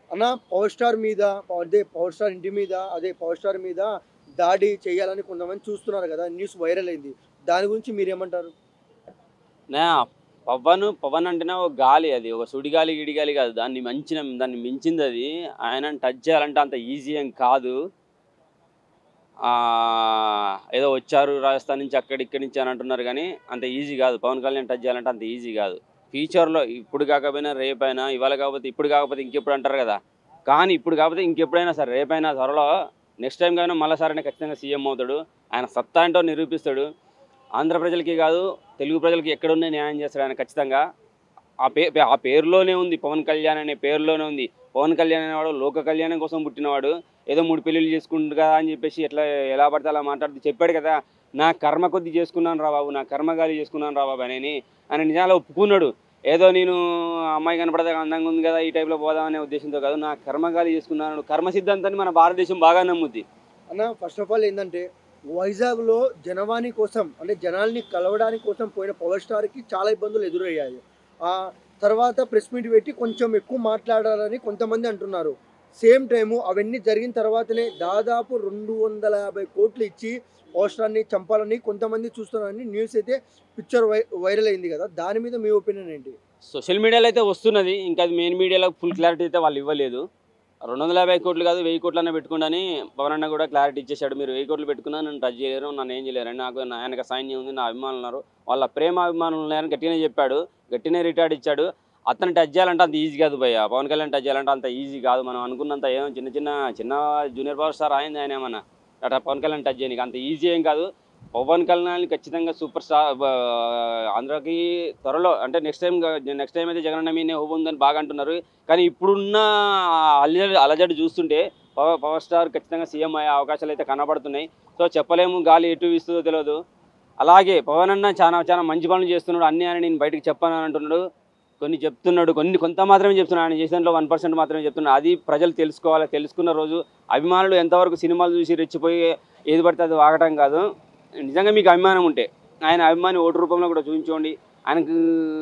అన్న power star మీద అదే పవర్ స్టార్ ఇంటి మీద అదే పవర్ స్టార్ మీద దాడి చేయాలని కొంతమంది చూస్తున్నారు కదా న్యూస్ వైరల్ అయింది దాని గురించి మీరు ఏమంటారు నా పవన్ పవన్ అంటేనే ఒక గాలి అది ఒక సుడిగాలి గిడిగాలి కాదు దాన్ని మంచిన దాన్ని మించింది అది ఆయన టచ్ చేయాలంటే అంత ఈజీ ఏం కాదు ఆ, ఏదో వచ్చారు రాజస్థాన్ నుంచి అక్కడి ఇక్కడి నుంచి అని అంటున్నారు కానీ అంత ఈజీ కాదు పవన్ కళ్యాణ్ టచ్ చేయాలంటే అంత ఈజీ కాదు ఫ్యూచర్లో ఇప్పుడు కాకపోయినా రేపైనా ఇవాళ కాకపోతే ఇప్పుడు కాకపోతే ఇంకెప్పుడు అంటారు కదా కానీ ఇప్పుడు కాకపోతే ఇంకెప్పుడైనా సరే రేపైనా త్వరలో నెక్స్ట్ టైం కానీ మళ్ళీ సరైన ఖచ్చితంగా సీఎం అవుతాడు ఆయన సత్తా ఏంటో నిరూపిస్తాడు ఆంధ్ర ప్రజలకి కాదు తెలుగు ప్రజలకి ఎక్కడున్నా న్యాయం చేస్తాడు ఆయన ఖచ్చితంగా ఆ పే ఆ పేరులోనే ఉంది పవన్ కళ్యాణ్ అనే పేరులోనే ఉంది పవన్ కళ్యాణ్ అనేవాడు లోక కళ్యాణం కోసం పుట్టినవాడు ఏదో మూడు పెళ్ళిళ్ళు చేసుకుంటు కదా అని చెప్పేసి ఎట్లా ఎలా పడితే అలా మాట్లాడుతూ చెప్పాడు కదా నా కర్మ కొద్ది చేసుకున్నాను రా బాబు నా కర్మగాలి చేసుకున్నాను రా బాబు అని ఆయన నిజాలు ఒప్పుకున్నాడు ఏదో నేను అమ్మాయి కనపడదా అందంగా ఉంది కదా ఈ టైప్లో పోదామనే ఉద్దేశంతో కాదు నా కర్మగాలి చేసుకున్నాను కర్మ సిద్ధాంతాన్ని మన భారతదేశం బాగా నమ్ముద్ది అన్న ఫస్ట్ ఆఫ్ ఆల్ ఏంటంటే వైజాగ్లో జనవాణి కోసం అంటే జనాల్ని కలవడానికి కోసం పోయిన పవర్ స్టార్కి చాలా ఇబ్బందులు ఎదురయ్యాయి ఆ తర్వాత ప్రెస్ మీట్ పెట్టి కొంచెం ఎక్కువ మాట్లాడాలని కొంతమంది అంటున్నారు సేమ్ టైము అవన్నీ జరిగిన తర్వాతనే దాదాపు రెండు వందల యాభై కోట్లు ఇచ్చి పవర్ స్టార్ని చంపాలని కొంతమంది చూస్తున్నారని న్యూస్ అయితే పిక్చర్ వై వైరల్ అయింది కదా దాని మీద మీ ఒపీనియన్ ఏంటి సోషల్ మీడియాలో అయితే వస్తున్నది ఇంకా అది మెయిన్ మీడియాలో ఫుల్ క్లారిటీ అయితే వాళ్ళు ఇవ్వలేదు రెండు వందల యాభై కోట్లు కాదు వెయ్యి కోట్లు అన్న పెట్టుకున్నాని పవన్ అన్న కూడా క్లారిటీ ఇచ్చేసాడు మీరు వెయ్యి కోట్లు పెట్టుకున్నా నన్ను టచ్ చేయలేరు నన్ను ఏం చేయలేరు అని నాకు నా- ఆయనకు సైన్యం ఉంది నా అభిమానులు ఉన్నారు వాళ్ళ ప్రేమ అభిమానులు ఉన్నాయని గట్టిగానే చెప్పాడు గట్టినే రిటార్డ్ ఇచ్చాడు అతను టచ్ చేయాలంటే అంత ఈజీ కాదు భయ్య పవన్ కళ్యాణ్ టచ్ చేయాలంటే అంత ఈజీ కాదు మనం అనుకున్నంత ఏమో చిన్న చిన్న చిన్న జూనియర్ పవర్ స్టార్ అయింది ఆయన ఏమన్నా అట్లా పవన్ కళ్యాణ్ టచ్ చేయడానికి అంత ఈజీ ఏం కాదు పవన్ కళ్యాణ్ ఖచ్చితంగా సూపర్ స్టార్ బ- ఆంధ్రాకి త్వరలో అంటే నెక్స్ట్ టైం నెక్స్ట్ టైం అయితే జగన్ మీనే హోప్ ఉందని బాగా అంటున్నారు కానీ ఇప్పుడున్న అలజడి అలజడి చూస్తుంటే పవర్ పవర్ స్టార్ ఖచ్చితంగా సీఎం అయ్యే అవకాశాలు అయితే కనబడుతున్నాయి సో చెప్పలేము గాలి ఎటు వీస్తుందో తెలియదు అలాగే పవన్ అన్న చాలా చాలా మంచి పనులు చేస్తున్నాడు అన్ని అని నేను బయటకు చెప్పాను అని అంటున్నాడు కొన్ని చెప్తున్నాడు కొన్ని కొంత మాత్రమే చెప్తున్నాడు ఆయన చేసిన దాంట్లో వన్ పర్సెంట్ మాత్రమే చెప్తున్నాడు అది ప్రజలు తెలుసుకోవాలి తెలుసుకున్న రోజు అభిమానులు ఎంతవరకు సినిమాలు చూసి రెచ్చిపోయి ఏది పడితే అది వాగటం కాదు నిజంగా మీకు అభిమానం ఉంటే ఆయన అభిమాని ఓటు రూపంలో కూడా చూపించుకోండి ఆయనకు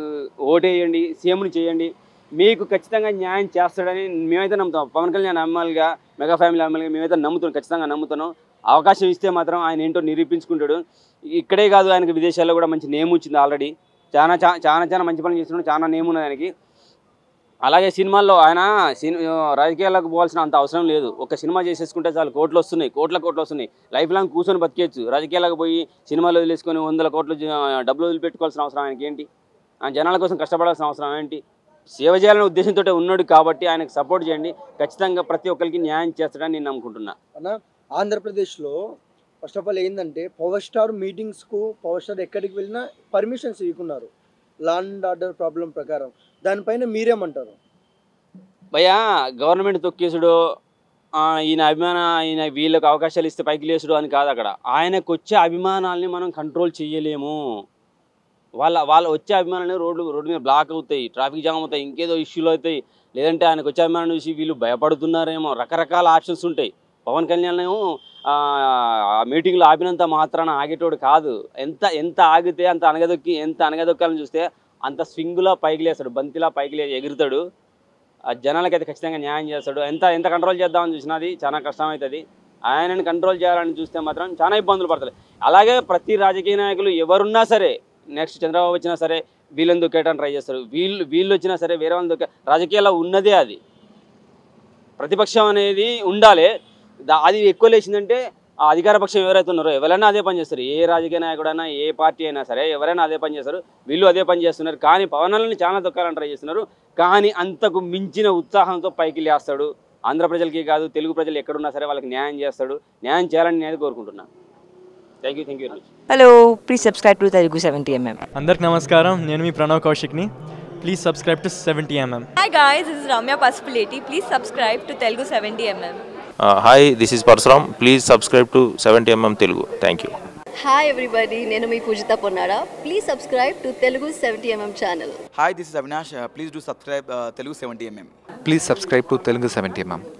ఓటేయండి సీఎంని చేయండి మీకు ఖచ్చితంగా న్యాయం చేస్తాడని మేమైతే నమ్ముతాం పవన్ కళ్యాణ్ అభిమానులుగా మెగా ఫ్యామిలీ అభిమానులుగా మేమైతే నమ్ముతున్నాం ఖచ్చితంగా నమ్ముతున్నాం అవకాశం ఇస్తే మాత్రం ఆయన ఏంటో నిరూపించుకుంటాడు ఇక్కడే కాదు ఆయనకు విదేశాల్లో కూడా మంచి నేమ్ వచ్చింది ఆల్రెడీ చాలా చా- చాలా చాలా మంచి పనులు చేస్తున్నాడు చాలా నేమ్ ఉన్నది ఆయనకి అలాగే సినిమాల్లో ఆయన సిని రాజకీయాలకు పోవాల్సిన అంత అవసరం లేదు ఒక సినిమా చేసేసుకుంటే చాలు కోట్లు వస్తున్నాయి కోట్ల కోట్లు వస్తున్నాయి లైఫ్ లాంగ్ కూర్చొని బతికేయచ్చు రాజకీయాలకు పోయి సినిమాలు వదిలేసుకొని వందల కోట్లు జ- డబ్బులు వదిలిపెట్టుకోవాల్సిన అవసరం ఆయనకి ఏంటి ఆ జనాల కోసం కష్టపడాల్సిన అవసరం ఏంటి సేవ చేయాలనే ఉద్దేశంతో ఉన్నాడు కాబట్టి ఆయనకు సపోర్ట్ చేయండి ఖచ్చితంగా ప్రతి ఒక్కరికి న్యాయం చేస్తాడని నేను నమ్ముకుంటున్నా అన్న ఆంధ్రప్రదేశ్లో ఫస్ట్ ఆఫ్ ఆల్ ఏంటంటే పవర్ స్టార్ మీటింగ్స్కు పవర్ స్టార్ ఎక్కడికి వెళ్ళినా పర్మిషన్స్ ఇవ్వకున్నారు లా అండ్ ఆర్డర్ ప్రాబ్లం ప్రకారం దానిపైన మీరేమంటారు భయ్యా గవర్నమెంట్ తొక్కేసుడు ఆ, ఈయన అభిమాన ఈయన వీళ్ళకి అవకాశాలు ఇస్తే పైకి లేసుడు అని కాదు అక్కడ ఆయనకు వచ్చే అభిమానాల్ని మనం కంట్రోల్ చేయలేము వాళ్ళ వాళ్ళ వచ్చే అభిమానాలు రోడ్డు రోడ్డు మీద బ్లాక్ అవుతాయి ట్రాఫిక్ జామ్ అవుతాయి ఇంకేదో ఇష్యూలు అవుతాయి లేదంటే ఆయనకు వచ్చే అభిమానం చూసి వీళ్ళు భయపడుతున్నారేమో రకరకాల ఆప్షన్స్ ఉంటాయి పవన్ కళ్యాణ్ ఏమో ఆ ఆ మీటింగ్లో ఆపినంత మాత్రాన ఆగేటోడు కాదు ఎంత ఎంత ఆగితే అంత అనగదొక్కి ఎంత అనగదొక్కాలని చూస్తే అంత స్వింగ్లా పైకి లేస్తాడు బంతిలా పైకి లే ఎగురుతాడు ఆ జనాలకైతే ఖచ్చితంగా న్యాయం చేస్తాడు ఎంత ఎంత కంట్రోల్ చేద్దామని చూసినది చాలా కష్టం అవుతుంది ఆయనని కంట్రోల్ చేయాలని చూస్తే మాత్రం చాలా ఇబ్బందులు పడతాయి అలాగే ప్రతి రాజకీయ నాయకులు ఎవరున్నా సరే నెక్స్ట్ చంద్రబాబు వచ్చినా సరే వీళ్ళని దొక్కేయడానికి ట్రై చేస్తారు వీళ్ళు వీళ్ళు వచ్చినా సరే వేరే వాళ్ళని దొక్కే రాజకీయాల్లో ఉన్నదే అది ప్రతిపక్షం అనేది ఉండాలి దా- అది ఎక్కువ లేచిందంటే ఆ అధికార పక్షం ఎవరైతే ఉన్నారో ఎవరైనా అదే పని చేస్తారు ఏ రాజకీయ నాయకుడైనా ఏ పార్టీ అయినా సరే ఎవరైనా అదే పని చేస్తారు వీళ్ళు అదే పని చేస్తున్నారు కానీ పవనాలని చాలా దొక్కాలని ట్రై చేస్తున్నారు కానీ అంతకు మించిన ఉత్సాహంతో పైకి లేస్తాడు ఆంధ్ర ప్రజలకి కాదు తెలుగు ప్రజలు ఎక్కడున్నా సరే వాళ్ళకి న్యాయం చేస్తాడు న్యాయం చేయాలని నేను కోరుకుంటున్నాను thank you thank you very much Hello, please subscribe to Telugu 70mm. అందరికి నమస్కారం నేను మీ ప్రణవ్ కౌశిక్ని please subscribe to seventy MM Hi guys, this is Ramya Pasupuleti. Please subscribe to Telugu 70mm. Hi this is Parashuram please subscribe to seventy MM Telugu thank you hi everybody నేను మీ Poojitha Ponnara please subscribe to Telugu seventy MM channel Hi, this is Avinash. Uh, please do subscribe uh, Telugu 70mm. Please subscribe to Telugu 70 mm.